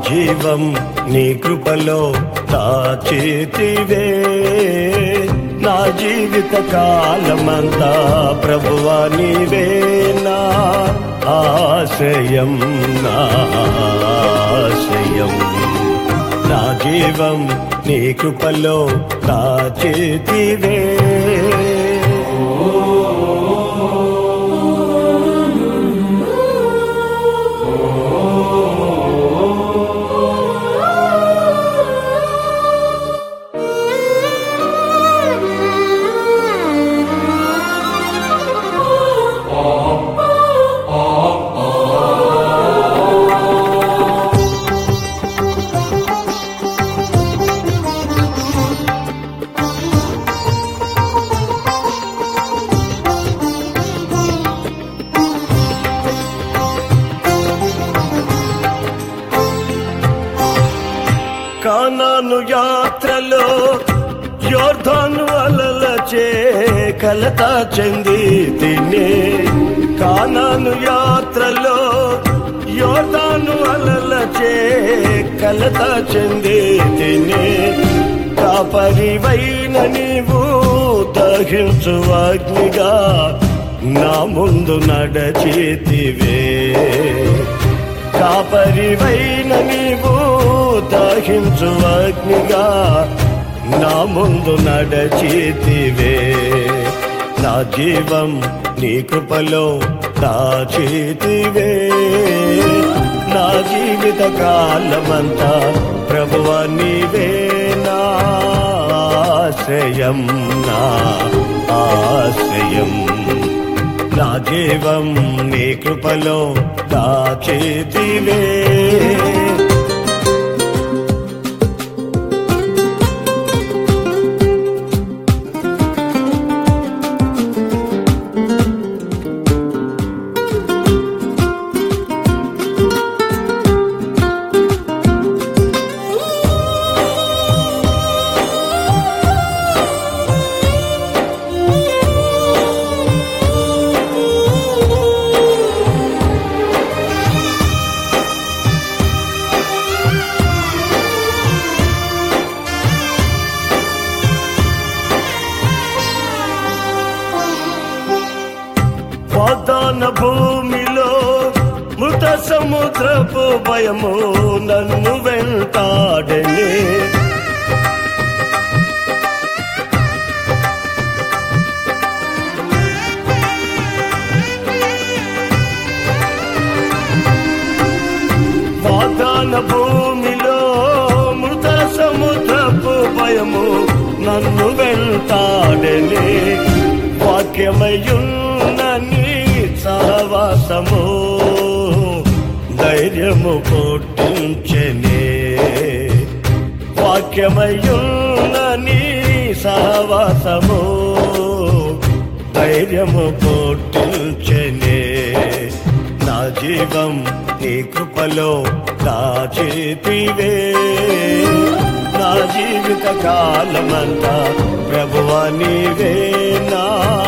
జీవం నీ కృపలో దాచేతివే నా జీవిత కాలమంతా ప్రభువా నీవే నా ఆశయం నా ఆశయం నా జీవం నీ కృపలో దాచేతివే కానాను యాత్రలో యోర్ధాను అలలచే కలత చెంది తినే కానాను యాత్రలో యోర్ధాను అలలచే కలత చెంది తినే కాపరివైన నీవు దహించు అగ్నిగా నా ముందు నడచేతివే కాపరివైన నీవు దహించు అగ్నిగా నా ముందు నడచేతివే నా జీవం నీ కృపలో దాచేతివే నా జీవిత కాలమంతా ప్రభువ నీవే నా ఆశయం నా ఆశయం నా జీవం నీ కృపలో దాచేతివే వాగ్దాన భూమిలో మృత సముద్రపు భయము నన్ను వెంటాడని వాగ్దాన భూమిలో మృత సముద్రపు భయము నన్ను వెంటాడని వాక్యమయున్న నీ సహవాసము ధైర్యము కొట్టించనే వాక్యమయున్న నీ సహవాసము ధైర్యము కొట్టించనే నా జీవం నీ కృపలో దాచేతివే నా జీవిత కాలమంతా ప్రభువ నీవే నా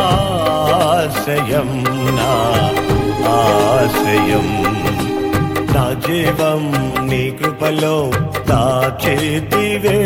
ఆశయం నా ఆశయం నా జీవం నీ కృపలో దాచేతివే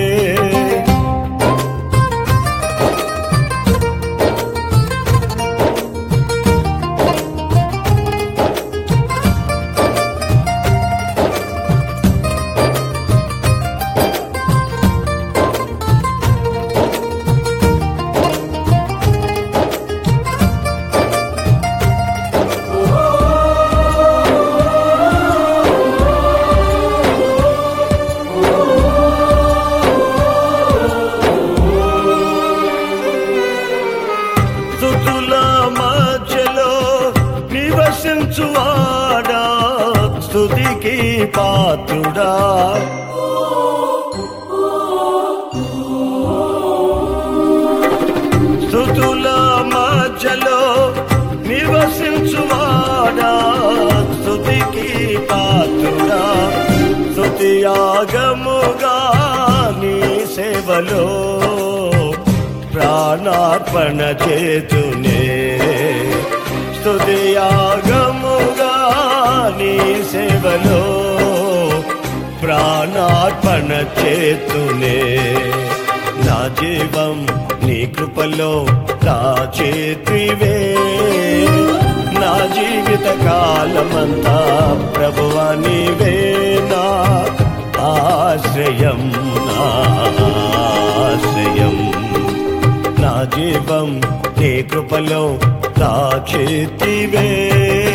స్థుతుల మధ్యలో నివసించువాడా స్థుతికి పాత్రుడా స్థుతుల మధ్యలో నివసించువాడా స్థుతికి పాత్రుడా స్థుతి యాగముగా నీ సేవలో ప్రాణార్పణ చేతునే స్తుతి యాగముగా నీ సేవలో ప్రాణార్పణ చేతునే నా జీవం నీ కృపలో దాచేతివే నా జీవిత కాలమంతా ప్రభువా నీవే నా ఆశ్రయం నా ఆశ్రయం నా జీవం నీ కృపలో దాచేతివే